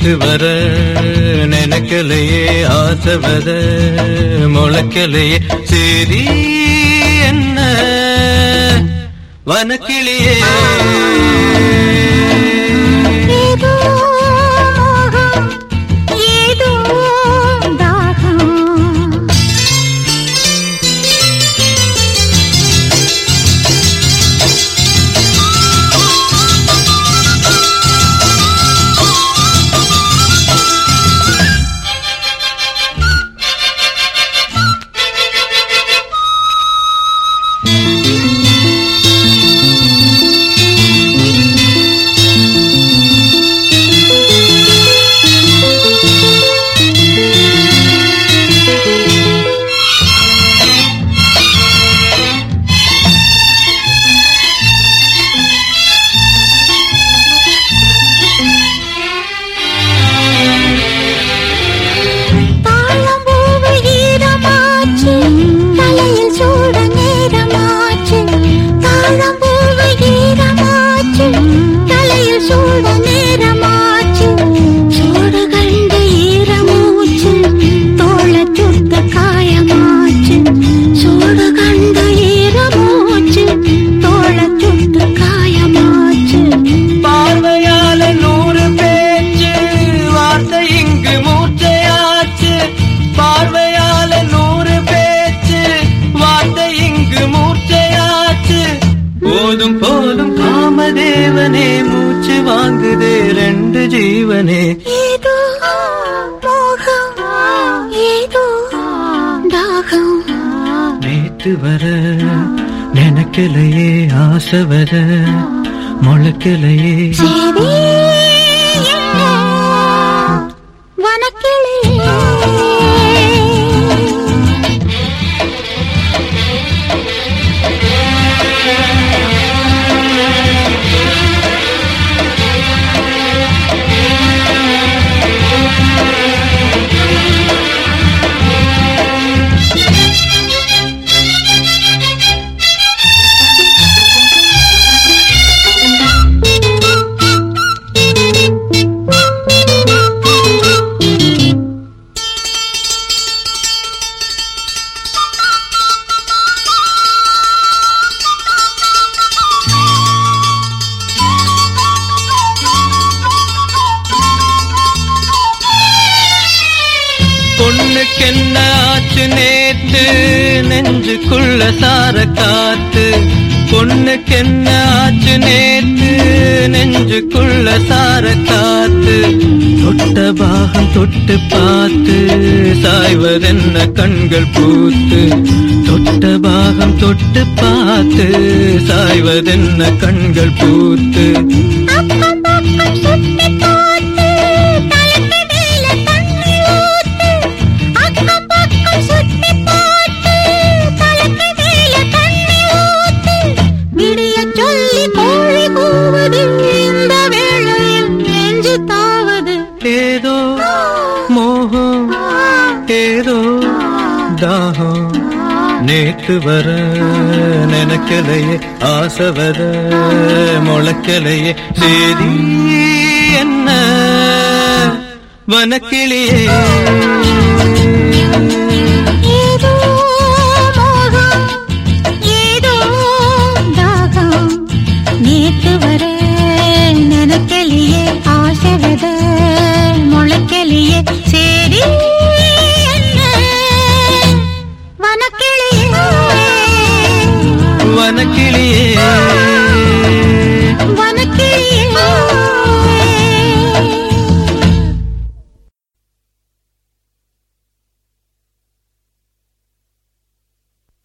நேத்து வர நினைக்கலையே ஆசவத முளைக்கலையே சரி என்ன வனக்கிளியே ஏதோ மோகம், ஏதோ தாகம். தாழம்பூவு ஈரமாச்சு, தலையில் சூட நேரமாச்சு. தாழம்பூவு ஈரமாச்சு, தலையில் சூட நேரமாச்சு. சூடு கண்டு ஈரமூச்சு, தோளைச் சுட்ட காயமாச்சு. சூடு கண்டு ஈரமூச்சு, தோளைச் சுட்ட காயமாச்சு. பார்வையால நூறு பேச்சு வார்த்தை இங்கு மூர்ச்சையாச்சு பார்வையால நூறு பேச்சு வார்த்தை இங்கு மூர்ச்சையாச்சு போதும் போதும் காமதேவனே மூச்சு வாங்குதே ரெண்டு ஜீவனே ஏதோ மோகம், ஏதோ தாகம். நேத்து வர நினைக்கலையே ஆசை வர முளைக்கலையே சரி, என்ன வனக்கிளியே. பொண்ணுக்கு என்ன ஆச்சு நேத்து நெஞ்சுக்குள்ள சார காத்து பொண்ணுக்கு என்ன ஆச்சு நேத்து நெஞ்சுக்குள்ள சார காத்து தொட்ட பாகம் தொட்டு பார்த்து சாய்வதென்ன கண்கள் பூத்து தொட்ட பாகம் தொட்டு பார்த்து சாய்வதென்ன கண்கள் பூத்து அக்கம் பக்கம் சுத்தி பார்த்து, தலைக்கு மேல தண்ணி ஊத்து. அக்கம் பக்கம் சுத்தி பார்த்து, தலைக்கு மேல தண்ணி ஊத்து. விடியச் சொல்லி கோழி கூவுது, இந்த வேளையில் நெஞ்சு தாவது. ஏதோ மோகம் ஏதோ தாகம் நேத்து வர நினைக்கலையே ஆசை வர முளைக்கலையே சரி என்ன வனக்கிளியே ஏதோ மோகம், ஏதோ தாகம். நேத்து வர நினைக்கலையே ஆசை வித முளைக்கலையே சரி என்ன வனக்கிளியே வனக்கிளியே